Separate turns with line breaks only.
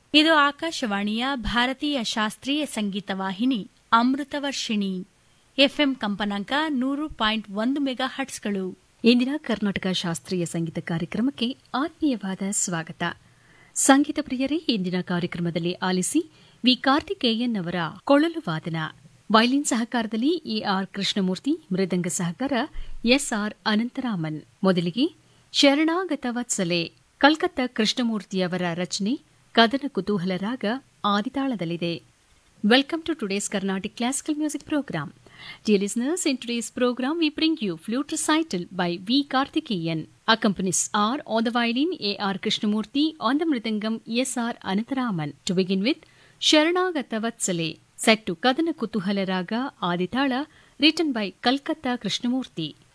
ಇದು ಆಕಾಶವಾಣಿಯ ಭಾರತೀಯ ಶಾಸ್ತ್ರೀಯ ಸಂಗೀತ ವಾಹಿನಿ ಅಮೃತವರ್ಷಿಣಿ ಎಫ್ಎಂ ಕಂಪನಾಂಕ ನೂರು ಪಾಯಿಂಟ್ ಒಂದು ಮೆಗಾ ಹಟ್ಸ್ಗಳು
ಇಂದಿನ ಕರ್ನಾಟಕ ಶಾಸ್ತ್ರೀಯ ಸಂಗೀತ ಕಾರ್ಯಕ್ರಮಕ್ಕೆ ಆತ್ಮೀಯವಾದ ಸ್ವಾಗತ ಸಂಗೀತ ಪ್ರಿಯರೇ ಇಂದಿನ ಕಾರ್ಯಕ್ರಮದಲ್ಲಿ ಆಲಿಸಿ ವಿ ಕಾರ್ತಿಕೇಯನ್ ಅವರ ಕೊಳಲು ವಾದನ ವೈಲಿನ್ ಸಹಕಾರದಲ್ಲಿ ಎಆರ್ ಕೃಷ್ಣಮೂರ್ತಿ ಮೃದಂಗ ಸಹಕಾರ ಎಸ್ಆರ್ ಅನಂತರಾಮನ್ ಮೊದಲಿಗೆ ಶರಣಾಗತ ವತ್ಸಲೆ ಕಲ್ಕತ್ತಾ ಕೃಷ್ಣಮೂರ್ತಿಯವರ ರಚನೆ ಕದನ ಕುತೂಹಲ ರಾಗ ಆದಿತಾಳದಲ್ಲಿದೆ Welcome to today's Carnatic Classical Music Program. Dear listeners, in today's program we bring you Flute Recital by V. Karthikeyan. Accompanies are on the violin A.R. Krishnamurti, on the mridangam S.R. Anantaraman. To begin with, Sharanagata Vatsale, set to Kadana Kutuhala Raga Aditala, written by Kalkata Krishnamurti.